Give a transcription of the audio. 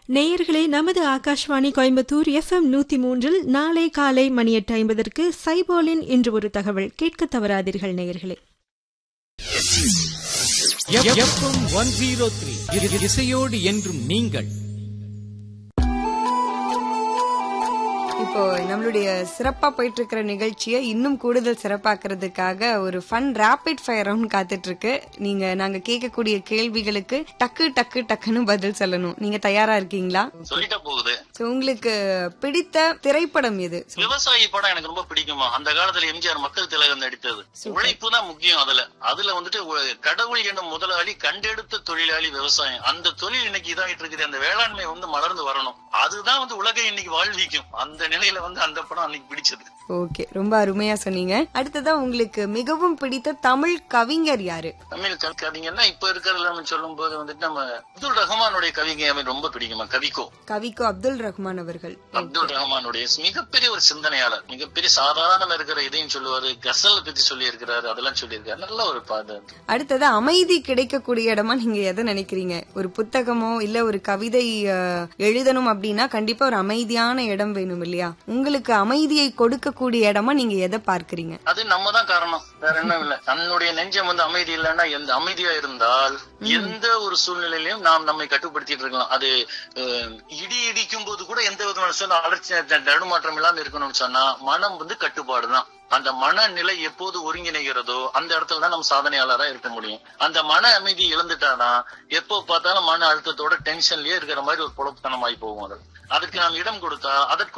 நேயர்களே நமது ஆகாஷ்வாணி கோயம்புத்தூர் எஃப்எம் நூத்தி மூன்றில் நாளை காலை மணி எட்டு ஐம்பதற்கு சைபோலின் இன்று ஒரு தகவல் கேட்க தவறாதீர்கள் நேயர்களே எஃப்எம் ஒன் ஜீரோ த்ரீ இசையோடு என்றும் நீங்கள் இப்போ நம்மளுடைய சிறப்பா போயிட்டு இருக்கிற நிகழ்ச்சியை இன்னும் கூடுதல் சிறப்பாக்குறதுக்காக ஒரு ஃபன் ரேபிட் ஃபயர் ரவுண்ட் காத்துட்டு இருக்கு நீங்க நாங்க கேட்கக்கூடிய கேள்விகளுக்கு டக்கு டக்கு டக்குன்னு பதில் சொல்லணும் நீங்க தயாரா இருக்கீங்களா சொல்லிட்டா போகுது சோ உங்களுக்கு பிடித்த திரைப்படம் எது விவசாயி படம் எனக்கு ரொம்ப பிடிக்குமா அந்த காலத்துல எம்ஜிஆர் மக்கள் திலகம் நடித்தது உழைப்பு தான் முக்கியம் அதுல அதுல வந்துட்டு ஒ- கடவுள் என்னும் முதலாளி கண்டெடுத்த தொழிலாளி விவசாயம் அந்த தொழில் இன்னைக்கு இதாகிட்டு இருக்குது அந்த வேளாண்மை வந்து மலர்ந்து வரணும் அதுதான் வந்து உலகை இன்னைக்கு வாழ்விக்கும் அந்த நிலையில வந்து அந்த படம் அன்னைக்கு பிடிச்சது ஓகே ரொம்ப அருமையா சொன்னீங்க அடுத்ததா உங்களுக்கு மிகவும் பிடித்த தமிழ் கவிஞர் யாரு தமிழ் க- கவிஞர்னா இப்ப இருக்கிறதுல நம்ம சொல்லும் போது வந்துட்டு நம்ம அப்துல் ரஹ்மானுடைய கவிங்க எனக்கு ரொம்ப பிடிக்குமா கவிக்கோ கவிக்கோ அப்துல் ரஹ்மான் அவர்கள் அப்துல் ரஹ்மானுடைய மிகப்பெரிய ஒரு சிந்தனையாளர் மிகப்பெரிய சாதாரண இருக்கிற இதையும் சொல்லுவாரு கசல் பத்தி சொல்லி இருக்கிறாரு அதெல்லாம் சொல்லியிருக்காரு நல்ல ஒரு பாடு அடுத்தது அமைதி கிடைக்கக்கூடிய இடமா நீங்க எதை நினைக்கிறீங்க ஒரு புத்தகமோ இல்ல ஒரு கவிதை அஹ், எழுதணும் அப்படின்னா கண்டிப்பா ஒரு அமைதியான இடம் வேணும் இல்லையா உங்களுக்கு அமைதியை கொடுக்கக்கூடிய இடமா நீங்க எதை பார்க்கறீங்க அது நம்ம தான் காரணம் வேற என்ன இல்ல தன்னுடைய நெஞ்சம் வந்து அமைதி இல்லைன்னா எந்த அமைதியா இருந்தால் எந்த ஒரு சூழ்நிலையிலும் நாம் நம்மை கட்டுப்படுத்திட்டு இருக்கலாம் அது அஹ், இடி இடிக்கும் போது கூட எந்த விதமான சொன்ன அலட்சி நடுமாற்றம் இல்லாம இருக்கணும்னு சொன்னா மனம் வந்து கட்டுப்பாடு தான் அந்த மனநிலை எப்போது ஒருங்கிணைகிறதோ அந்த இடத்துல தான் நம்ம சாதனையாளரா இருக்க முடியும் அந்த மன அமைதி இழந்துட்டானா எப்போ பார்த்தாலும் மன அழுத்தத்தோட டென்ஷன்லயே இருக்கிற மாதிரி ஒரு குழப்பத்தனமாயி போகும் அது அதுக்கு நாம் இடம் கொடுத்தா அதற்கு